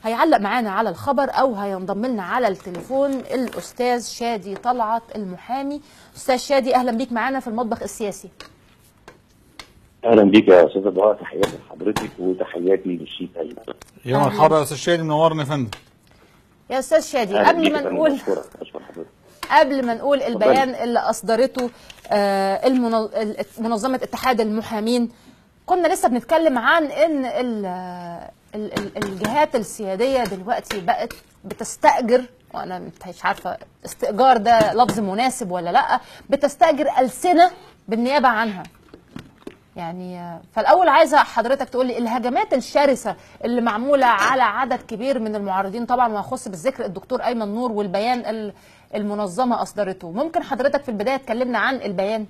هيعلق معانا على الخبر او هينضم لنا على التليفون الاستاذ شادي طلعت المحامي استاذ شادي اهلا بيك معانا في المطبخ السياسي اهلا بيك يا استاذ ضواء تحياتي لحضرتك وتحياتي للشيخ ايمن يا أهلاً. مرحبا يا استاذ شادي منورنا يا فندم يا استاذ شادي أهلاً قبل بيك ما يا فندم، نقول أشكرك أشكر حضرتك قبل ما نقول البيان اللي اصدرته آه، المنظ- ال- منظمه اتحاد المحامين كنا لسه بنتكلم عن ان ال- ال- ال- الجهات السياديه دلوقتي بقت بتستاجر وانا مش عارفه استئجار ده لفظ مناسب ولا لا بتستاجر السنه بالنيابه عنها يعني آه، فالاول عايزه حضرتك تقول لي الهجمات الشرسه اللي معموله على عدد كبير من المعارضين طبعا ويخص بالذكر الدكتور ايمن نور والبيان ال- المنظمه اصدرته ممكن حضرتك في البدايه تكلمنا عن البيان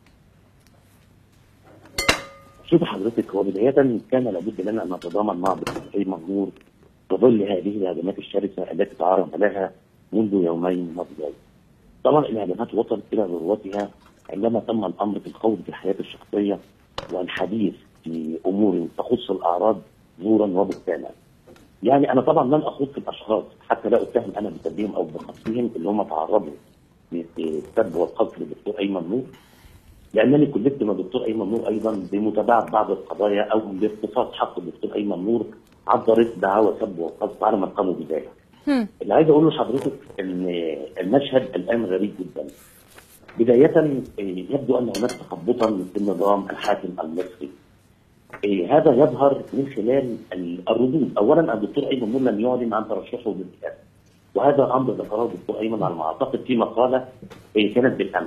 شوف حضرتك هو بداية كان لابد لنا أن نتضامن مع دكتور أيمن نور في ظل هذه الهجمات الشرسة التي تعرض لها منذ يومين ماضيين. طبعا الهجمات وصلت إلى ذروتها عندما تم الأمر في الخوض في الحياة الشخصية والحديث في أمور تخص الأعراض زورا وبهتانا. يعني أنا طبعا لن أخوض في الأشخاص حتى لا أتهم أنا بتدبيرهم أو بخطفهم اللي هم تعرضوا للسب والقذف للدكتور أيمن نور لانني كلفت من الدكتور ايمن نور ايضا بمتابعه بعض القضايا او لاختصاص حق الدكتور ايمن نور عن طريق دعاوى سب وقذف على من قاموا بذلك. هم. اللي عايز اقوله لحضرتك ان المشهد الان غريب جدا. بدايه إيه، يبدو ان هناك تخبطا في النظام الحاكم المصري. إيه، هذا يظهر من خلال ال- الردود، اولا الدكتور ايمن نور لم يعلن عن ترشحه للرئاسه. وهذا امر ذكره الدكتور ايمن على ما اعتقد في مقاله إيه، كانت بالامس.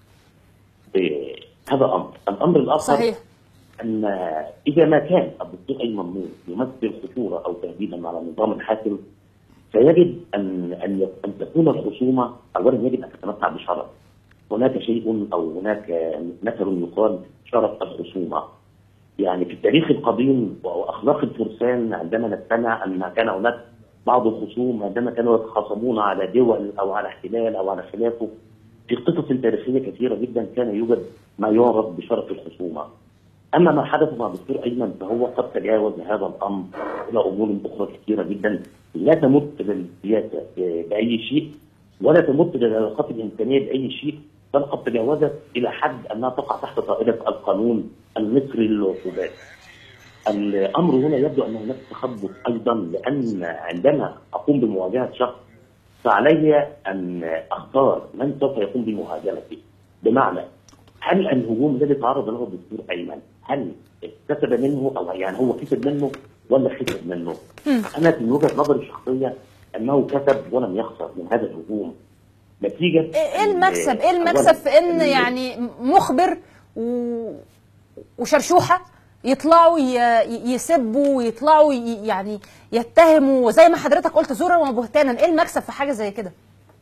إيه، هذا امر، الامر الاخر صحيح ان اذا ما كان الدكتور ايمن نور يمثل خطوره او تهديدا على النظام الحاكم فيجب ان ان ان تكون الخصومه اولا يجب ان تتمتع بشرف. هناك شيء او هناك مثل يقال شرف الخصومه. يعني في التاريخ القديم واخلاق الفرسان عندما نستمع ان كان هناك بعض الخصوم عندما كانوا يتخاصمون على دول او على احتلال او على خلافه في قصص تاريخيه كثيره جدا كان يوجد ما يعرف بشرف الخصومه. اما ما حدث مع الدكتور ايمن فهو قد تجاوز هذا الامر الى امور اخرى كثيره جدا لا تمت للسياسه باي شيء ولا تمت للعلاقات الانسانيه باي شيء بل قد تجاوزت الى حد انها تقع تحت طائله القانون المصري للعقوبات. الامر هنا يبدو ان هناك تخبط ايضا لان عندما اقوم بمواجهه شخص فعلي ان اختار من سوف يقوم بمهاجمته بمعنى هل الهجوم الذي تعرض له الدكتور ايمن هل اكتسب منه او يعني هو كسب منه ولا خسر منه؟ انا من وجهه نظري الشخصيه انه كسب ولم يخسر من هذا الهجوم نتيجه ايه إيه المكسب ايه المكسب في ان يعني مخبر و... وشرشوحه يطلعوا ي... ي- يسبوا ويطلعوا ي... يعني يتهموا وزي ما حضرتك قلت زورا وبهتانا ايه المكسب في حاجه زي كده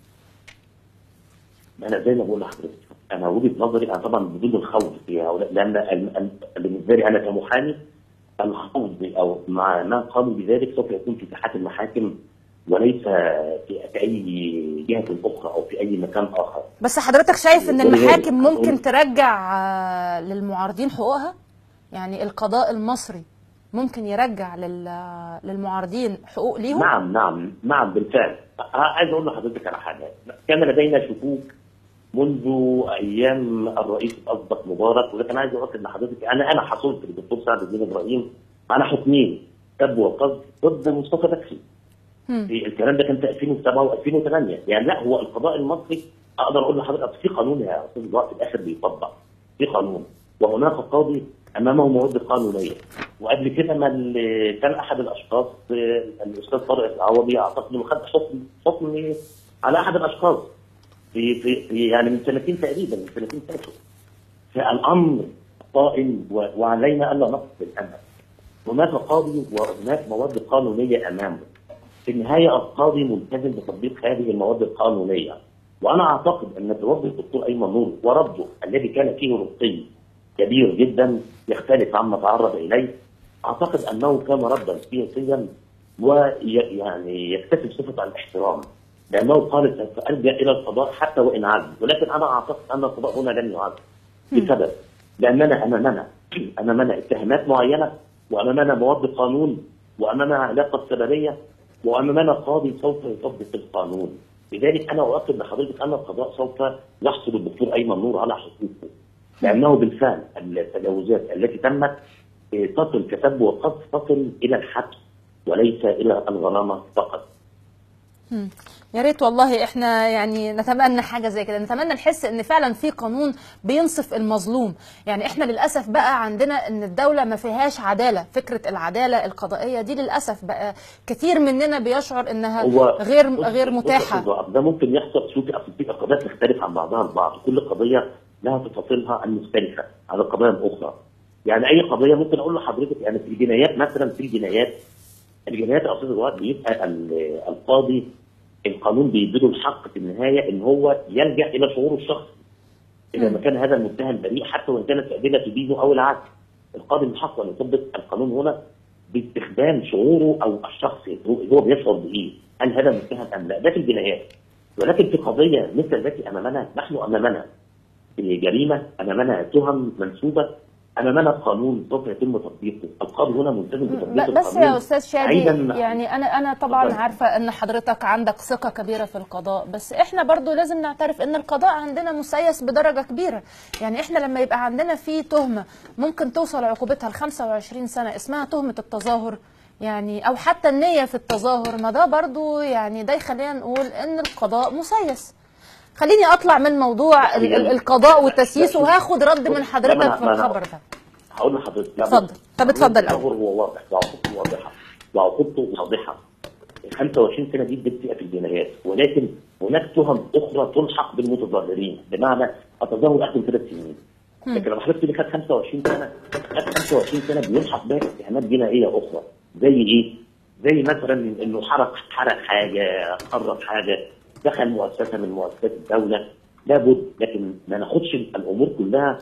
انا زي ما بقول لحضرتك انا وجهه نظري انا طبعا بدون الخوض في هؤلاء لان ال- ال- بالنسبه لي انا كمحامي الخوض او مع ما قاموا بذلك سوف يكون في ساحات المحاكم وليس في في اي جهه اخرى او في اي مكان اخر. بس حضرتك شايف ان ولذلك المحاكم ممكن أقول- ترجع آه، للمعارضين حقوقها يعني القضاء المصري ممكن يرجع لل... للمعارضين حقوق ليهم نعم نعم نعم بالفعل ع- عايز اقول لحضرتك على حاجه كان لدينا شكوك منذ ايام الرئيس الاسبق مبارك ولكن عايز اؤكد لحضرتك انا انا حصلت للدكتور سعد الدين ابراهيم على حكمين سب وقذف ضد مصطفى بكري هم. في الكلام ده كان في 2007 و2008 يعني لا هو القضاء المصري اقدر اقول لحضرتك في قانون يا استاذ ضياء في الاخر بيطبق في قانون وهناك قاضي امامه مواد قانونيه وقبل كده ما ال- كان احد الاشخاص آه، الاستاذ طارق العوضي اعتقد انه خد حكم حكم على احد الاشخاص في في, في يعني من سنتين تقريبا من سنتين فاتوا فالامر قائم و- وعلينا الا نقف بالامل هناك قاضي وهناك مواد قانونيه امامه في النهايه القاضي ملتزم بتطبيق هذه المواد القانونيه وانا اعتقد ان توجه الدكتور ايمن نور ورده الذي كان فيه رقي كبير جدا يختلف عما تعرض اليه اعتقد انه كان ردا سياسيا ويعني يكتسب صفه الاحترام لانه قال سوف الجا الى القضاء حتى وان عز ولكن انا اعتقد ان القضاء هنا لن يعز بسبب لاننا امامنا امامنا اتهامات معينه وامامنا مواد قانون وامامنا علاقه سببيه وامامنا قاضي سوف يطبق القانون لذلك انا اؤكد لحضرتك ان القضاء سوف يحصل الدكتور ايمن نور على حقوقه لانه بالفعل التجاوزات التي تمت آه، تصل كسب وقذف تصل الى الحبس وليس الى الغرامه فقط يا ريت والله احنا يعني نتمنى حاجه زي كده نتمنى نحس ان فعلا في قانون بينصف المظلوم يعني احنا للاسف بقى عندنا ان الدوله ما فيهاش عداله فكره العداله القضائيه دي للاسف بقى كثير مننا بيشعر انها هو غير بص- غير بص- متاحه بص- ده ممكن يحصل شوفي اصل في قضايا تختلف عن بعضها البعض كل قضيه لها تفاصيلها المختلفه عن القضايا الاخرى يعني اي قضيه ممكن اقول لحضرتك يعني في الجنايات مثلا في الجنايات الجنايات يا استاذ الوقت بيبقى ال- القاضي القانون بيديله الحق في النهايه ان هو يلجا الى شعوره الشخصي اذا ما كان هذا المتهم بريء حتى وان كانت الادله تبينه او العكس القاضي من حقه ان يطبق القانون هنا باستخدام شعوره او الشخصي هو هو بيشعر بايه؟ هل هذا متهم ام لا؟ ده في الجنايات ولكن في قضيه مثل التي امامنا نحن امامنا جريمه امامنا تهم منسوبه امامنا قانون سوف يتم تطبيقه، القاضي هنا ملتزم بتطبيق ب- بس القانون يا استاذ شادي بعيداً- يعني انا انا طبعا اتفضل. عارفه ان حضرتك عندك ثقه كبيره في القضاء بس احنا برضو لازم نعترف ان القضاء عندنا مسيس بدرجه كبيره يعني احنا لما يبقى عندنا في تهمه ممكن توصل عقوبتها ل 25 سنه اسمها تهمه التظاهر يعني او حتى النيه في التظاهر ما ده برضو يعني ده يخلينا نقول ان القضاء مسيس خليني اطلع من موضوع ال- ال- القضاء والتسييس وهاخد رد من حضرتك لا، ما أنا- في ما أنا- الخبر ده هقول لحضرتك لا، اتفضل. طب اتفضل التظاهر هو واضح وعقوبته واضحه وعقوبته واضحه 25 سنه دي بتبقى في الجنايات ولكن هناك تهم اخرى تلحق بالمتظاهرين بمعنى التظاهر اخر ثلاث سنين لكن لو حضرتك اللي خد 25 سنه خد 25 سنه بيلحق بها اتهامات جنائيه اخرى زي ايه؟ زي مثلا انه حرق حرق حاجه خرب حاجه دخل مؤسسه من مؤسسات الدوله لابد لكن ما ناخدش الامور كلها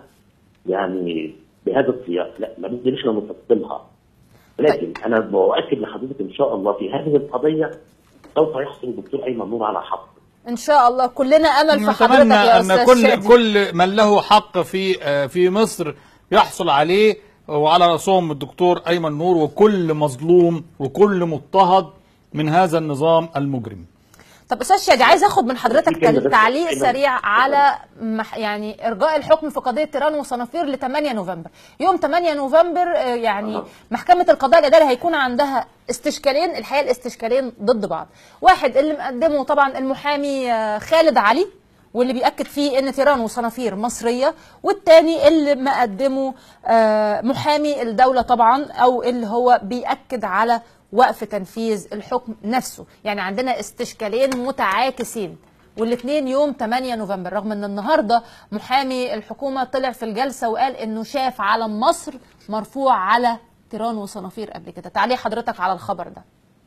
يعني بهذا السياق لا لابد ان احنا نفصلها لكن انا باكد لحضرتك ان شاء الله في هذه القضيه سوف يحصل الدكتور ايمن نور على حق ان شاء الله كلنا امل في حضرتك نتمنى يا ان استاذ كل شادي كل من له حق في آه، في مصر يحصل عليه وعلى راسهم الدكتور ايمن نور وكل مظلوم وكل مضطهد من هذا النظام المجرم طب استاذ شادي عايز اخد من حضرتك في كلمة تل- بس. تعليق كلمة. سريع على مح يعني ارجاء الحكم في قضيه تيران وصنافير ل 8 نوفمبر يوم 8 نوفمبر آه، يعني أها. محكمه القضاء الاداري هيكون عندها استشكالين الحقيقه الاستشكالين ضد بعض واحد اللي مقدمه طبعا المحامي آه، خالد علي واللي بيأكد فيه ان تيران وصنافير مصريه والتاني اللي مقدمه آه، محامي الدوله طبعا او اللي هو بيأكد على وقف تنفيذ الحكم نفسه يعني عندنا استشكالين متعاكسين والاثنين يوم 8 نوفمبر رغم ان النهارده محامي الحكومه طلع في الجلسه وقال انه شاف علم مصر مرفوع على تيران وصنافير قبل كده تعليق حضرتك على الخبر ده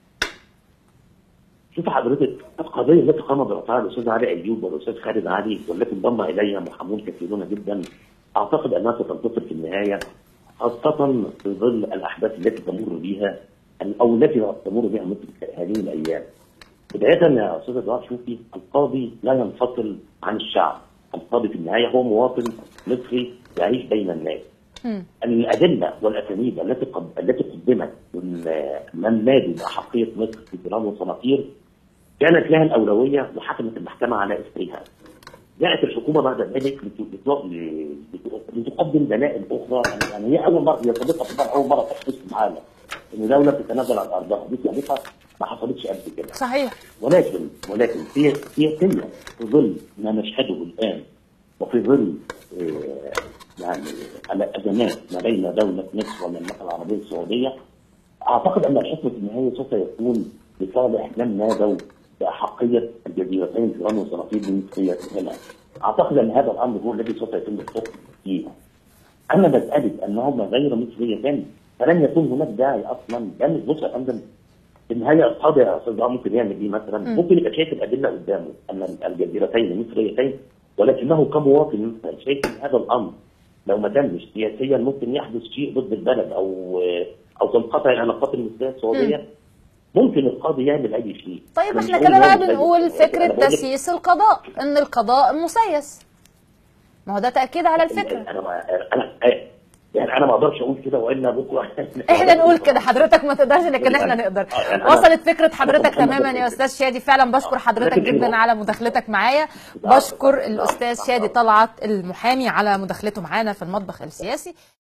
شوف حضرتك القضيه التي قام برفعها الاستاذ علي ايوب والاستاذ خالد علي والتي انضم اليها محامون كثيرون جدا اعتقد انها ستنتصر في النهايه خاصه في ظل الاحداث التي تمر بها او التي تمر بها مثل هذه الايام. بدايه يا استاذ ادوار شوفي القاضي لا ينفصل عن الشعب، القاضي في النهايه هو مواطن مصري يعيش بين الناس. الادله والاسانيد التي قد... التي قدمت من من نادوا باحقيه مصر في تيران وصنافير كانت لها الاولويه وحكمت المحكمه على اثرها. جاءت الحكومه بعد ذلك لت- لت- لتقدم دلائل اخرى يعني هي اول مره هي صديقه في البر اول مره تحدث في العالم ان دوله تتنازل عن ارضها دي سابقه ما حصلتش قبل كده. صحيح ولكن ولكن في سياسيا في ظل ما نشهده الان وفي ظل آه، يعني الازمات ما بين دوله مصر والمملكه العربيه السعوديه اعتقد ان الحكم في النهايه سوف يكون لصالح من نادوا باحقيه الجزيرتين تيران وصنافير بمثليه هنا. اعتقد ان هذا الامر هو الذي سوف يتم الحكم فيه. اما مساله انهما غير مصريتين فلن يكون هناك داعي اصلا لان بص يا فندم في النهايه القاضي يا استاذ بقى ممكن يعمل ايه مثلا؟ ممكن يبقى شايف الادله قدامه ان الجزيرتين مصريتين ولكنه كمواطن شايف ان هذا الامر لو ما تمش سياسيا ممكن يحدث شيء ضد البلد او او تنقطع العلاقات المصريه السعوديه ممكن القاضي يعمل اي شيء طيب أنا مش احنا بقول كده بقى يعمل أي بنقول شيء. فكره أنا بقول لك تسييس القضاء ان القضاء مسيس ما هو ده تاكيد على الفكره انا انا يعني انا ما اقدرش اقول كده والا بكره احنا نقول كده حضرتك ما تقدرش لكن احنا نقدر آه، يعني أنا- وصلت فكره حضرتك أنا- أنا- تماما يا استاذ شادي فعلا بشكر حضرتك لكن جدا إنه- على مداخلتك معايا لا، بشكر لا، الاستاذ لا، شادي لا. طلعت المحامي على مداخلته معانا في المطبخ السياسي